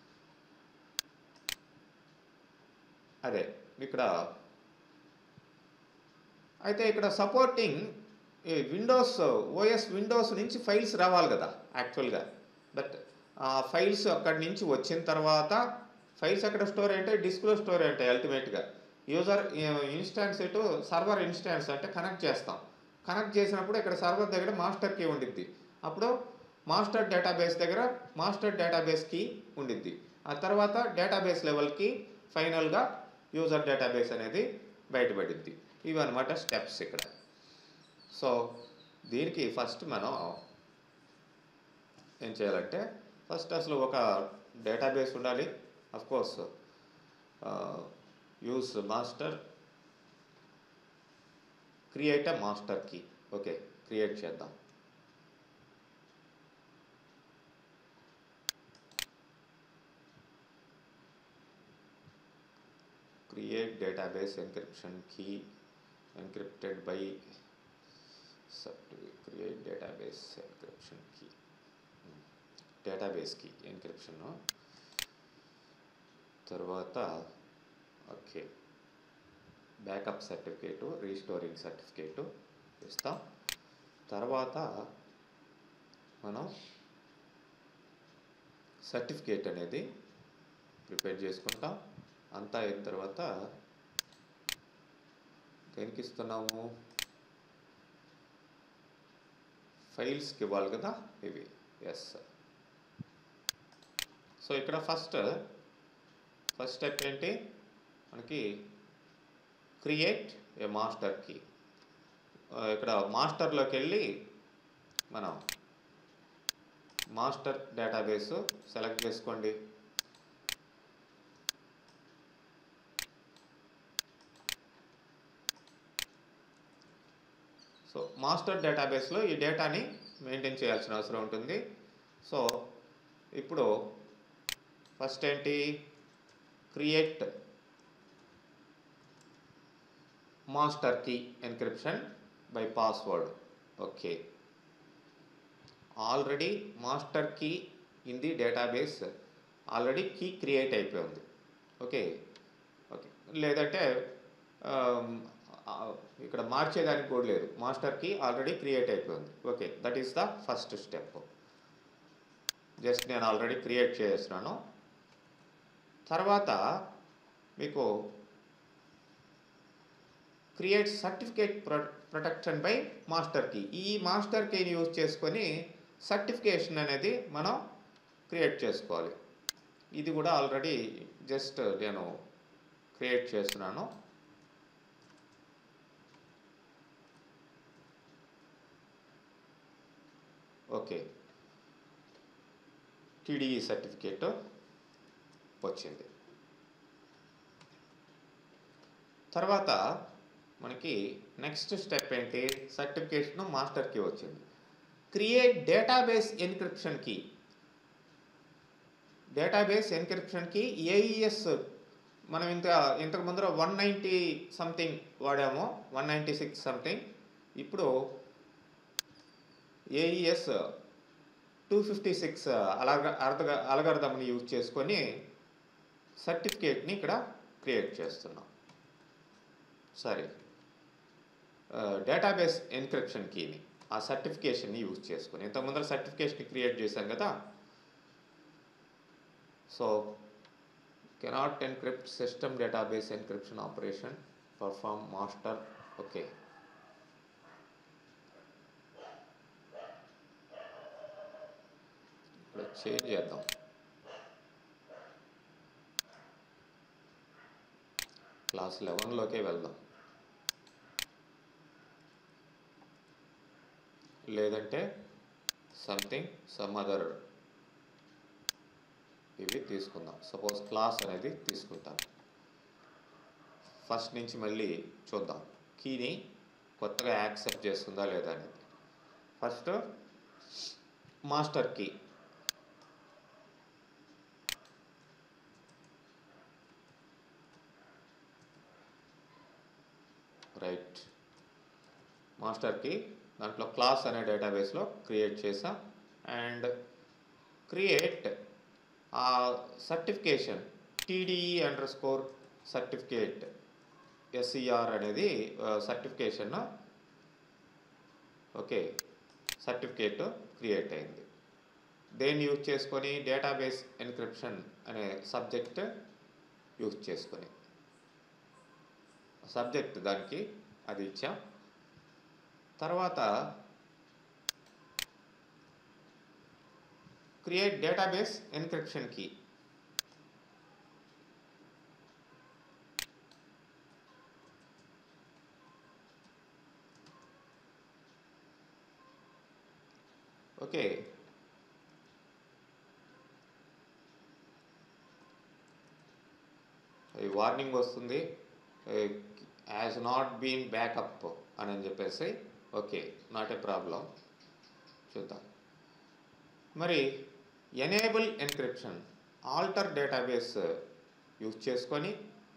అదే ఇక్కడ అయితే ఇక్కడ సపోర్టింగ్ ఈ విండోస్ ఓఎస్ విండోస్ నుంచి ఫైల్స్ రావాలి కదా యాక్చువల్గా బట్ ఆ ఫైల్స్ అక్కడి నుంచి వచ్చిన తర్వాత ఫైల్స్ ఎక్కడ స్టోర్ అంటే డిస్క్లో స్టోర్ ఉంటాయి అల్టిమేట్గా యూజర్ ఇన్స్టాన్స్ ఇటు సర్వర్ ఇన్స్టాన్స్ అంటే కనెక్ట్ చేస్తాం కనెక్ట్ చేసినప్పుడు ఇక్కడ సర్వర్ దగ్గర మాస్టర్ కీ ఉండిద్ది అప్పుడు మాస్టర్ డేటాబేస్ దగ్గర మాస్టర్ డేటాబేస్ కీ ఉండిద్ది ఆ తర్వాత డేటాబేస్ లెవెల్కి ఫైనల్గా యూజర్ డేటాబేస్ అనేది బయటపడిద్ది ఇవి అనమాట స్టెప్స్ ఇక్కడ సో దీనికి ఫస్ట్ మనం ఏం చేయాలంటే ఫస్ట్ అసలు ఒక డేటాబేస్ ఉండాలి of course use master create uh master key okay create చేద్దాం create database encryption key encrypted by subtool create database encryption key database key encryption తర్వాత okay backup certificate restoring certificate ఇస్తాం తర్వాత మనం certificate అనేది prepare చేసుకుంటాం అంతా అయిన తర్వాత దేనికి ఇస్తున్నాము ఫైల్స్కి ఇవ్వాలి కదా ఇవి ఎస్ సో ఇక్కడ ఫస్ట్ ఫస్ట్ స్టెప్ ఏంటి మనకి క్రియేట్ ఏ మాస్టర్ కీ ఇక్కడ మాస్టర్లోకి వెళ్ళి మనం మాస్టర్ డేటాబేస్ సెలెక్ట్ చేసుకోండి సో మాస్టర్ డేటాబేస్లో ఈ డేటాని మెయింటైన్ చేయాల్సిన అవసరం ఉంటుంది సో ఇప్పుడు ఫస్ట్ ఏంటి create master key encryption by password okay already master key in the database already key create అయిపోయింది ఓకే ఓకే లేదంటే ఆమ్, ఆ, ఇక్కడ మార్చేదానికి కూడా లేదు మాస్టర్ కీ ఆల్రెడీ క్రియేట్ అయిపోయింది okay that is the first step just నేను ఆల్రెడీ క్రియేట్ చేస్తున్నాను తర్వాత మీకు create certificate protection by master key ఈ మాస్టర్ కీని యూజ్ చేసుకొని సర్టిఫికేషన్ అనేది మనం క్రియేట్ చేసుకోవాలి ఇది కూడా ఆల్రెడీ జస్ట్ నేను క్రియేట్ చేస్తున్నాను ఓకే టీడీఈ సర్టిఫికేట్ వచ్చింది తర్వాత మనకి నెక్స్ట్ స్టెప్ ఏంటి సర్టిఫికేషన్ మాస్టర్ కీ వచ్చింది create database encryption key database encryption key AES మనం ఇంత ఇంతకు ముందర వన్ నైంటీ సంథింగ్ వాడాము వన్ నైంటీ సిక్స్ సంథింగ్ ఇప్పుడు ఏఈఎస్ టూ ఫిఫ్టీ సిక్స్ అలాగ అర్థ అలగర్థంని యూజ్ చేసుకొని సర్టిఫికేట్ని ఇక్కడ క్రియేట్ చేస్తున్నాం సరే డేటాబేస్ ఎన్క్రిప్షన్ కీని ఆ సర్టిఫికేషన్ని యూజ్ చేసుకొని ఇంత ముందర సర్టిఫికేషన్ క్రియేట్ చేశాం కదా so cannot encrypt system database encryption operation perform master okay ఇప్పుడు చేంజ్ చేద్దాం క్లాస్ లెవెన్లోకే వెళ్దాం లేదంటే సంథింగ్ సమ్ అదర్ ఇవి తీసుకుందాం సపోజ్ క్లాస్ అనేది తీసుకుంటాం ఫస్ట్ నుంచి మళ్ళీ చూద్దాం కీని కొత్తగా యాక్సెప్ట్ చేస్తుందా లేదా అనేది ఫస్ట్ మాస్టర్ కీ రైట్ మాస్టర్కి దాంట్లో క్లాస్ అనే డేటాబేస్లో క్రియేట్ చేసాం అండ్ క్రియేట్ ఆ certification TDE under score certificate SER అనేది సర్టిఫికేషన్ ఓకే సర్టిఫికేట్ క్రియేట్ అయింది దేన్ని యూజ్ చేసుకొని డేటాబేస్ ఎన్క్రిప్షన్ అనే సబ్జెక్ట్ యూజ్ చేసుకొని సబ్జెక్ట్ దానికి అది ఇచ్చాం తర్వాత create database encryption key okay ఈ వార్నింగ్ వస్తుంది యాజ్ నాట్ బీన్ బ్యాకప్ అని చెప్పేసి ఓకే నాట్ ఏ ప్రాబ్లం చూద్దాం మరి enable encryption alter database use చేసుకొని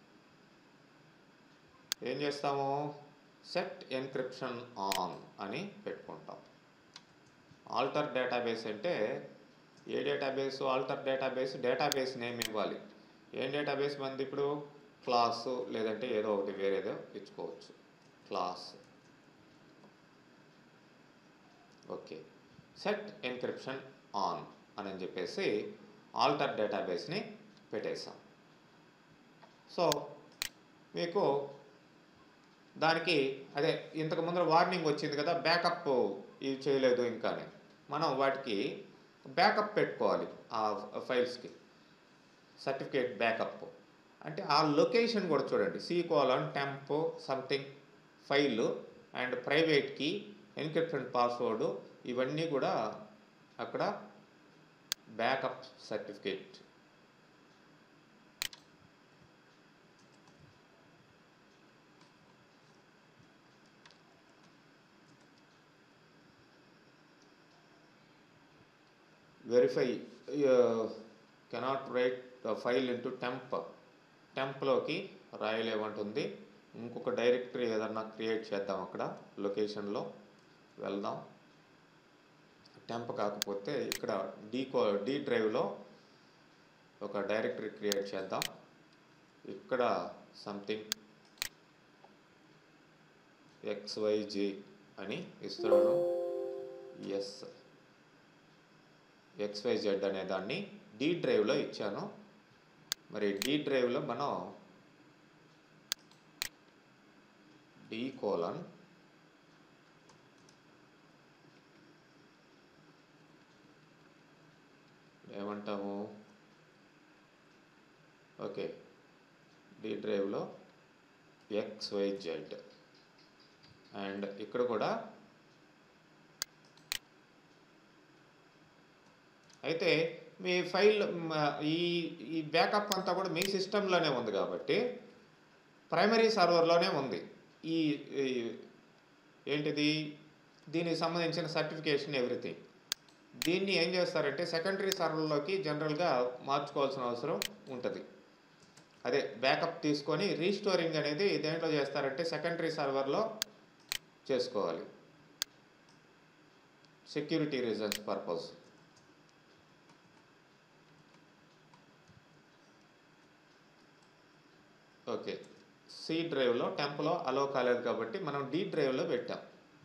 ఏం చేస్తాము సెట్ ఎన్క్రిప్షన్ ఆన్ అని పెట్టుకుంటాం ఆల్టర్ డేటాబేస్ అంటే a database alter database database name ఇవ్వాలి ఏం డేటాబేస్ మంది ఇప్పుడు క్లాసు లేదంటే ఏదో ఒకటి వేరేదో ఇచ్చుకోవచ్చు class okay set encryption on అని చెప్పేసి ఆల్టర్ డేటాబేస్ని పెట్టేసాం సో మీకు దానికి అదే ఇంతకు ముందర వార్నింగ్ వచ్చింది కదా బ్యాకప్ ఇది చేయలేదు ఇంకా అని మనం వాటికి బ్యాకప్ పెట్టుకోవాలి ఆ ఫైల్స్కి సర్టిఫికేట్ బ్యాకప్ అంటే ఆ లొకేషన్ కూడా చూడండి C colon temp something file and private key encryption password ఇవన్నీ కూడా అక్కడ backup certificate verify cannot write the file into temp టెంప్లోకి రాయలేమంటుంది ఇంకొక డైరెక్టరీ ఏదన్నా క్రియేట్ చేద్దాం అక్కడ లొకేషన్లో వెళ్దాం టెంప్ కాకపోతే ఇక్కడ డీ కో డీ డ్రైవ్లో ఒక డైరెక్టరీ క్రియేట్ చేద్దాం ఇక్కడ సంథింగ్ ఎక్స్వైజి అని ఇస్తున్నాను ఎస్ ఎక్స్వైజెడ్ అనే దాన్ని డీ డ్రైవ్లో ఇచ్చాను మరి డీ డ్రైవ్లో మనం డి కోలన్ ఏమంటాము ఓకే డి డ్రైవ్లో ఎక్స్వైజెడ్ అండ్ ఇక్కడ కూడా అయితే మీ ఫైల్ మ, ఈ ఈ బ్యాకప్ అంతా కూడా మీ సిస్టంలోనే ఉంది కాబట్టి ప్రైమరీ సర్వర్లోనే ఉంది ఈ ఈ ఏంటిది దీనికి సంబంధించిన సర్టిఫికేషన్ ఎవ్రీథింగ్ దీన్ని ఏం చేస్తారంటే సెకండరీ సర్వర్లోకి జనరల్గా మార్చుకోవాల్సిన అవసరం ఉంటుంది అదే బ్యాకప్ తీసుకొని రీస్టోరింగ్ అనేది దేంట్లో చేస్తారంటే సెకండరీ సర్వర్లో చేసుకోవాలి security reasons purpose okay C డ్రైవ్లో టెంప్లో అలో కాలేదు కాబట్టి మనం డి డ్రైవ్లో పెట్టాం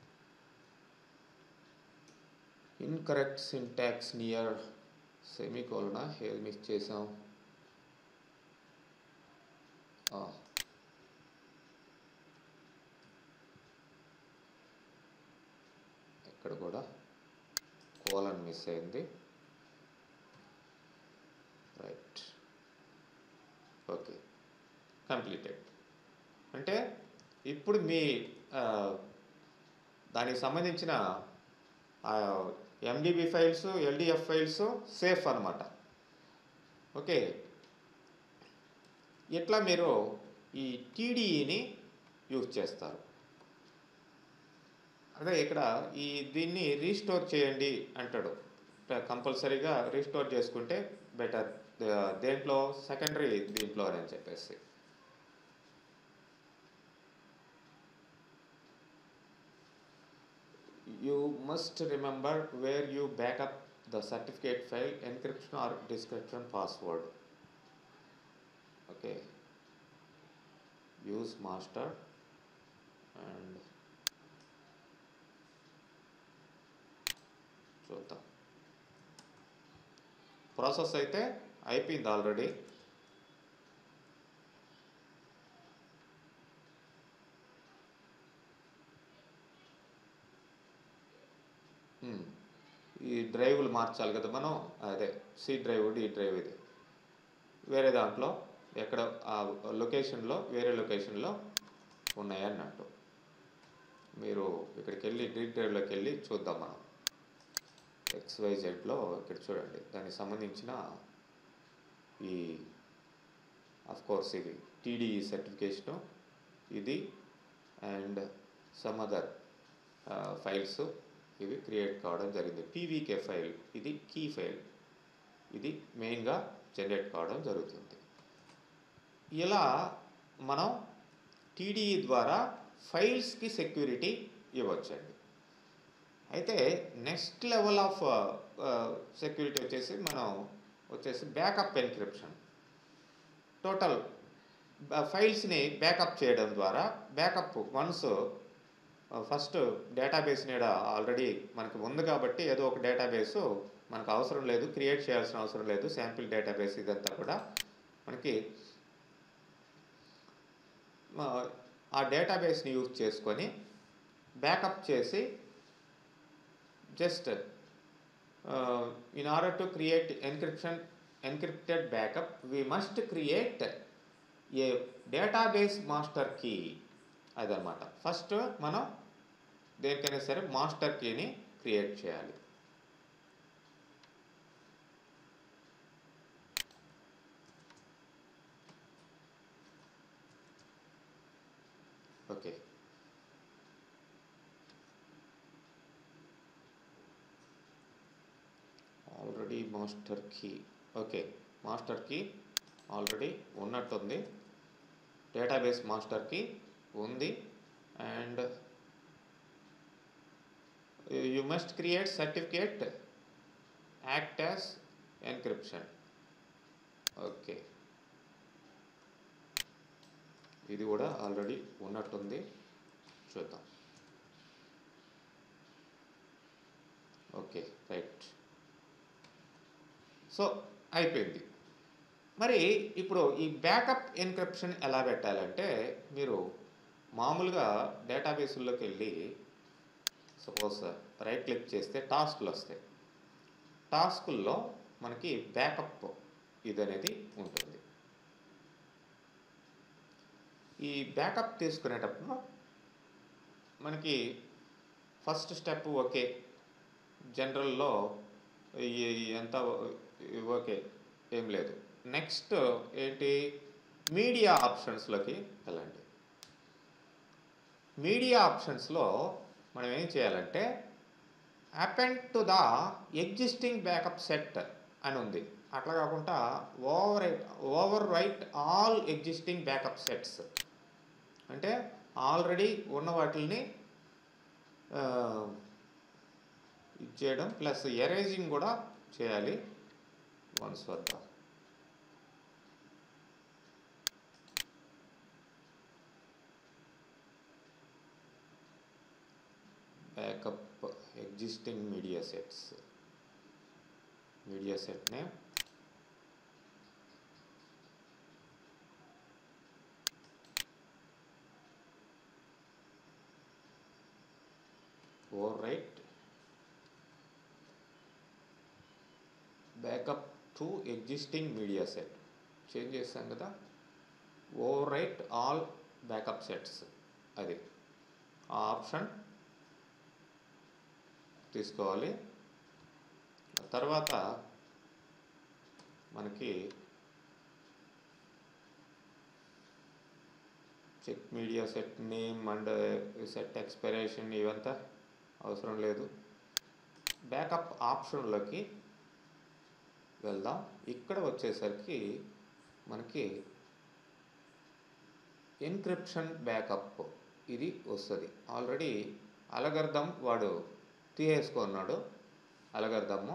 ఇన్కరెక్ట్ సింటాక్స్ నియర్ సెమీకోలనా ఏది మిస్ చేసాం ఆ. ఇక్కడ కూడా కోలన్ మిస్ అయింది రైట్ ఓకే కంప్లీటెడ్ అంటే ఇప్పుడు మీ ఆ, దానికి సంబంధించిన MDB files LDF files safe అన్నమాట ఓకే ఇట్లా మీరు ఈ టీడీఈని యూజ్ చేస్తారు అదే ఇక్కడ ఈ దీన్ని రీస్టోర్ చేయండి అంటాడు కంపల్సరీగా రీస్టోర్ చేసుకుంటే బెటర్ దేంట్లో సెకండరీ దీంట్లో అని చెప్పేసి you must remember where you back up the certificate file encryption or description password okay use master and చూద్దాం ప్రాసెస్ అయితే అయిపోయింది ఆల్రెడీ ఉమ్. ఈ డ్రైవ్లు మార్చాలి కదా మనం అదే సి డ్రైవ్ డి డ్రైవ్ ఇది వేరే దాంట్లో ఎక్కడ ఆ లొకేషన్లో వేరే లొకేషన్లో ఉన్నాయి అన్నట్టు మీరు ఇక్కడికి వెళ్ళి డి డ్రైవ్లోకి వెళ్ళి చూద్దాం మనం ఎక్స్వైజెడ్లో ఇక్కడ చూడండి దానికి సంబంధించిన ఈ అఫ్ కోర్స్ ఇది టీడీఈ సర్టిఫికేషను ఇది అండ్ సమ్ అదర్ ఫైల్స్ ఇవి క్రియేట్ కావడం జరిగింది పీవీకే ఫైల్ ఇది కీ ఫైల్ ఇది మెయిన్గా జనరేట్ కావడం జరుగుతుంది ఇలా మనం టీడీఈ ద్వారా ఫైల్స్కి సెక్యూరిటీ ఇవ్వచ్చండి అయితే నెక్స్ట్ లెవెల్ ఆఫ్ సెక్యూరిటీ వచ్చేసి మనం వచ్చేసి బ్యాకప్ ఎన్క్రిప్షన్ టోటల్ ఫైల్స్ని బ్యాకప్ చేయడం ద్వారా బ్యాకప్ వన్స్ ఫస్ట్ డేటాబేస్ నీడ ఆల్రెడీ మనకి ఉంది కాబట్టి ఏదో ఒక డేటాబేసు మనకు అవసరం లేదు క్రియేట్ చేయాల్సిన అవసరం లేదు శాంపిల్ డేటాబేస్ ఇదంతా కూడా మనకి ఆ, ఆ డేటాబేస్ని యూజ్ చేసుకొని బ్యాకప్ చేసి just in order to create encryption encrypted backup we must create a database master key అదనమాట ఫస్ట్ మనం దేనికైనా సరే మాస్టర్ కీని క్రియేట్ చేయాలి okay already master key okay master key already ఉన్నట్టుంది డేటాబేస్ మాస్టర్ కీ ఉంది and you must create certificate act as encryption okay ఇది కూడా ఆల్రెడీ ఉన్నట్టుంది చూద్దాం ఓకే రైట్ సో అయిపోయింది మరి ఇప్పుడు ఈ బ్యాకప్ ఎన్క్రిప్షన్ ఎలా పెట్టాలంటే మీరు మామూలుగా డేటాబేసుల్లోకి వెళ్ళి సపోజ్ రైట్ క్లిక్ చేస్తే టాస్క్లు వస్తాయి టాస్కుల్లో మనకి బ్యాకప్ ఇది అనేది ఉంటుంది ఈ బ్యాకప్ తీసుకునేటప్పుడు మనకి ఫస్ట్ స్టెప్ ఓకే జనరల్లో ఈ- ఎంత ఓకే ఏం లేదు నెక్స్ట్ ఏంటి మీడియా ఆప్షన్స్లోకి వెళ్ళండి మీడియా ఆప్షన్స్లో మనం ఏం చేయాలంటే append to the existing backup set అని ఉంది అట్లా కాకుండా over overwrite all existing backup sets అంటే ఆల్రెడీ ఉన్న వాటిని ఇది చేయడం ప్లస్ ఎరేజింగ్ కూడా చేయాలి వన్స్ వద్ద backup existing media sets media set name overwrite backup to existing media set change చేస్తాం కదా overwrite all backup sets అది ఆ ఆప్షన్ తీసుకోవాలి ఆ తర్వాత మనకి check media set name and set expiration ఇవంతా అవసరం లేదు బ్యాకప్ ఆప్షన్లోకి వెళ్దాం ఇక్కడ వచ్చేసరికి మనకి ఎన్క్రిప్షన్ బ్యాకప్ ఇది వస్తుంది ఆల్రెడీ అలగర్దం వాడు తీసేసుకున్నాడు algorithm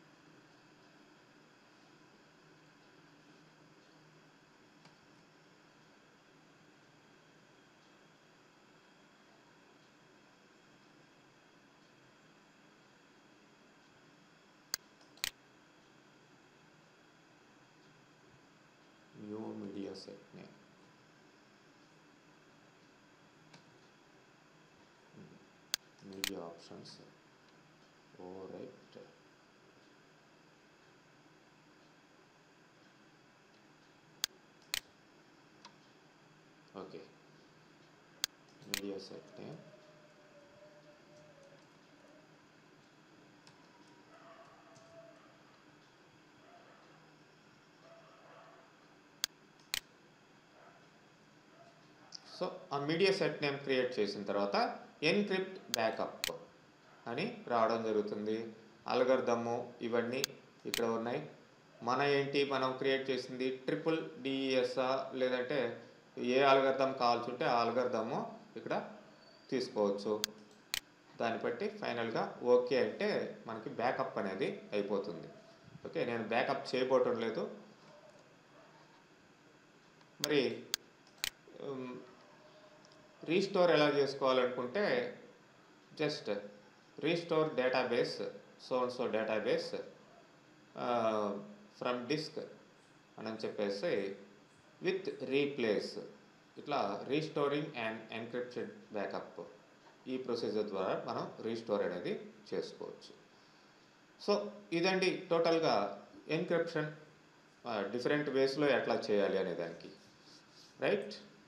new media set name media options overwrite okay media set name so ఆ మీడియా సెట్ నేమ్ క్రియేట్ చేసిన తర్వాత ఎన్క్రిప్ట్ బ్యాకప్ అని రావడం జరుగుతుంది అల్గర్దమ్ము ఇవన్నీ ఇక్కడ ఉన్నాయి మన ఏంటి మనం క్రియేట్ చేసింది ట్రిపుల్ డిఎస్ఆ లేదంటే ఏ అల్గర్దం కావాల్సి ఉంటే ఆ అల్గర్దమ్ము ఇక్కడ తీసుకోవచ్చు దాన్ని బట్టి ఫైనల్గా ఓకే అంటే మనకి బ్యాకప్ అనేది అయిపోతుంది ఓకే నేను బ్యాకప్ చేయబోవటం లేదు మరి రీస్టోర్ ఎలా చేసుకోవాలనుకుంటే just restore database so and so database from disk అని చెప్పేసి విత్ రీప్లేస్ ఇట్లా రీస్టోరింగ్ అండ్ ఎన్క్రిప్టెడ్ బ్యాకప్ ఈ ప్రొసీజర్ ద్వారా మనం రీస్టోర్ అనేది చేసుకోవచ్చు సో ఇదండి టోటల్గా ఎన్క్రిప్షన్ డిఫరెంట్ వేస్లో ఎట్లా చేయాలి అనే దానికి రైట్